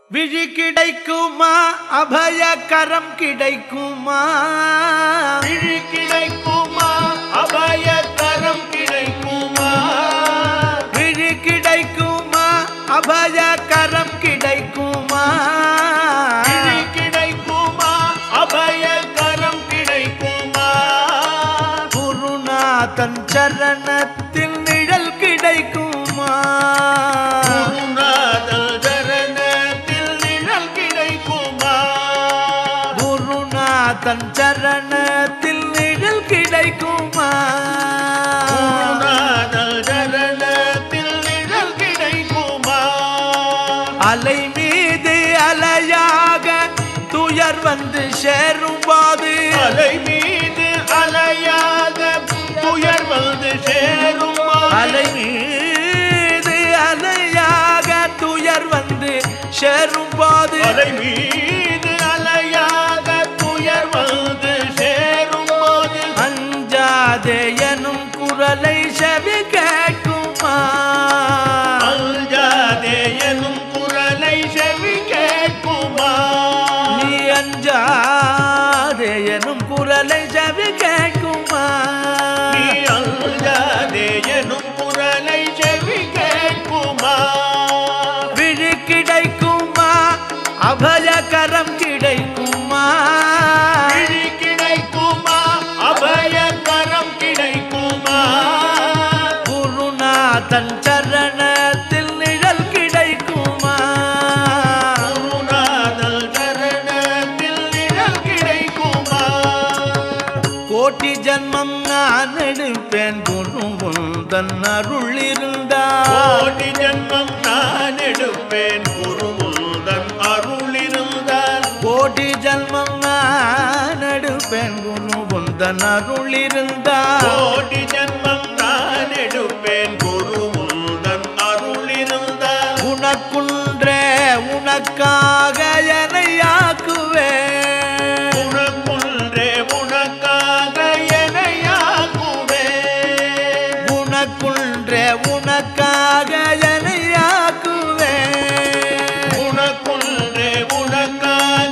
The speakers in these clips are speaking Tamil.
விழி கிடைக்குமா அபய கரம் கிடைக்குமா விழி கிடைக்குமா அபய கரம் கிடைக்குமா விழி கிடைக்குமா அபய கரம் கிடைக்குமா விழி கிடைக்குமா அபய கரம் கிடைக்குமா குருநாதன் சரணத்தில் நிழல் கிடைக்குமா குருநாதல் சரணத்தில் நிழல் கிடைக்குமா குருநாதன் சரணத்தில் நிழல் கிடைக்குமா குருநாதல் சரணத்தில் நிழல் கிடைக்குமா அலை மீது அலையாக துயர் வந்து சேரும் போது அலை மீது அலையாக துயர் வந்து சேருமா அலை மீது அலையாக துயர் வந்து சேரும் போது அலை மீது அலையாக துயர் வந்து சேரும் போது அஞ்சாதே எனும் குரலை செவி கேட்குமா அஞ்சாதே எனும் குரலை செவி கேட்குமா நீ அஞ்சாதே எனும் குரலை செவி கேட்குமா நீ அஞ்சாதே எனும் குரலை செவி கேட்குமா விழி கிடைக்குமா அபயகரம் கிடைக்குமா விழி கிடைக்குமா அபய கரம் கிடைக்குமா குருநாதன் சரணத்தில் நிழல் கிடைக்குமா குருநாதல் சரணத்தில் நிழல் கிடைக்குமா கோட்டி ஜன்மம் நான் எடுப்பேன் குருவுந்தன் அருள் இருந்தால் கோடி ஜன்மம் நான் எடுப்பேன் குருமுதன் அருள் இருந்தால் கோடி ஜன்மம் நான் எடுப்பேன் குருவுந்தன் அருள் இருந்தால் கோடி ஜன்மம் நான் எடுப்பேன் குருமுதன் அருள் இருந்தால் உனக்குன்றே உனக்காக எனையாக்குவேன் உனக்குன்றே உனக்காக எனையாக்குவேன் உனக்குன்றே உனக்காக எனையாக்குவேன் உனக்குன்றே உனக்காக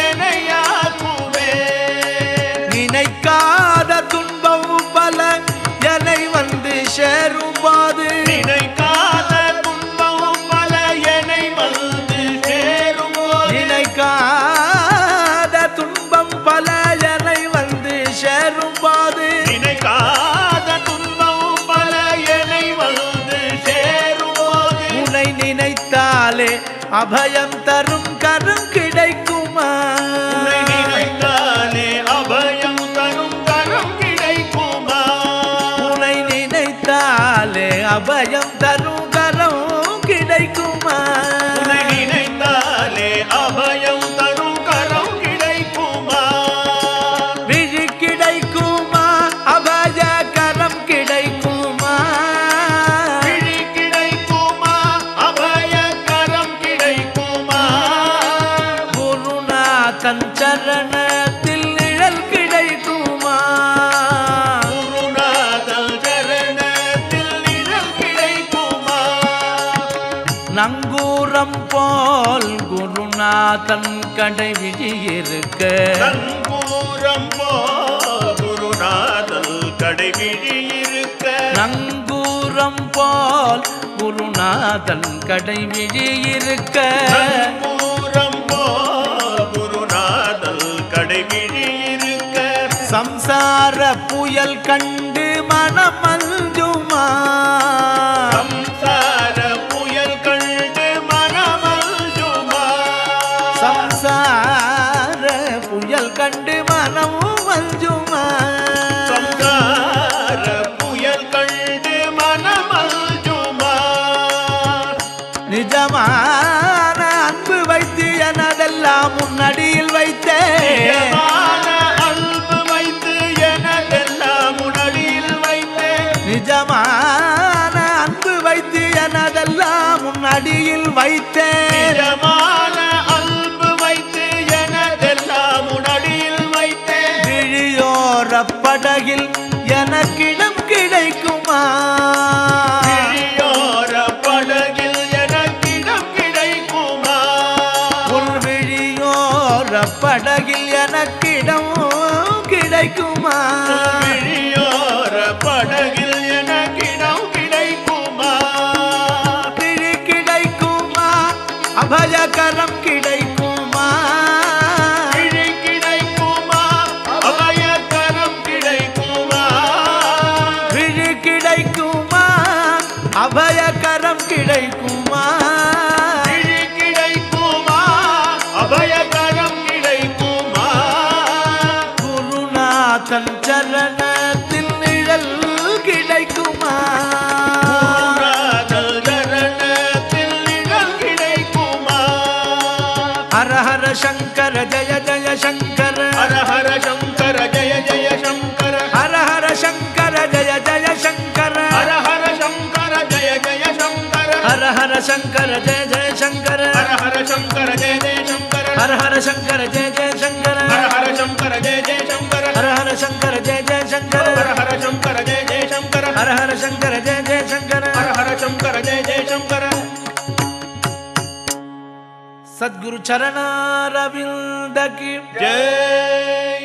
எனையாக்குவேன் நினைக்காத துன்பம் பல எனை வந்து சேரும் போது நினைக்காத துன்பம் பல என்னை வந்து சேரும் போது நினைக்காத துன்பம் பல எனை வந்து சேரும் போது நினைக்காத துன்பம் பல என்னை வந்து சேரும் போது உன்னை நினைத்தாலே அபயம் தரும் கரும் கிடைக்குமா உன்னை நினைத்தாலே அபயம் தரும் கரம் கிடைக்குமா உன்னை நினைத்தாலே அபயம் தரும் கரம் கிடைக்குமா உன்னை நினைத்தாலே அபயம் தரும் கரம் கிடைக்குமா விழி கிடைக்குமா அபய கரம் கிடைக்குமா விழி கிடைக்குமா அபய கரம் கிடைக்குமா குருநாதன் சரணத்தில் நிழல் கிடைக்குமா குருநாதல் சரணத்தில் நிழல் கிடைக்குமா நங்கூரம் போல் குருநாதன் கடை விழி இருக்க நங்கூரம் போ குருநாதல் கடைவிழி இருக்க நங்கூரம் போல் குருநாதன் கடை விழி இருக்க நங்கூரம் போ குருநாதல் கடைவிழி இருக்க சம்சார புயல் கண்டு மனம் மஞ்சுமா சம்சார புயல் கண்டு மனமல்ஜுமா சம்சார புயல் கண்டு மனமும் மஞ்சுமா சம்சார புயல் கண்டு மனமல்ஜுமா நிஜமான அன்பு வைத்து எனதெல்லாம் முன்னடியில் வைத்தேன் நிஜமான அன்பு வைத்து எனதெல்லாம் உணடியில் வைத்தேன் நிஜமான அன்பு வைத்து எனதெல்லாம் முன்னடியில் வைத்தேன் நிஜமான அன்பு வைத்து எனதெல்லாம் உணடியில் வைத்தேன் விழியோர படகில் எனக்கிடம் கிடைக்குமா விழியோர படகில் எனக்கிடம் கிடைக்குமா கிடைக்குமா விழி கிடைக்குமா அபயகரம் கிடைக்குமா குருநாதன் சரணத்தில் நிழல் கிடைக்குமா குருநாதர் சரணத்தில் நிழல் கிடைக்குமா ஹர ஹர சங்கர ஜய ஜய சங்கர ஹர ஹர சங்கர ஜய ஜய சங்கர ஹர ஹர சங்கர ஜய ஜய சங்கர ஹர ஹர சங்கர ஜய ஜய சங்கர ஹர ஹர சங்கர ஜய ஜய சங்கர ஹர ஹர சங்கர ஜய ஜய சங்கர ஹர ஹர சங்கர ஜய ஜய சங்கர ஹர ஹர சங்கர ஜய ஜய சங்கர ஹர ஹர சங்கர ஜய ஜய சங்கர ஹர ஹர சங்கர ஜய ஜய சங்கர ஹர ஹர சங்கர ஜய ஜய சங்கர ஹர ஹர சங்கர ஜய ஜய சங்கர சத்குரு சரணாரவிந்த கி ஜெய்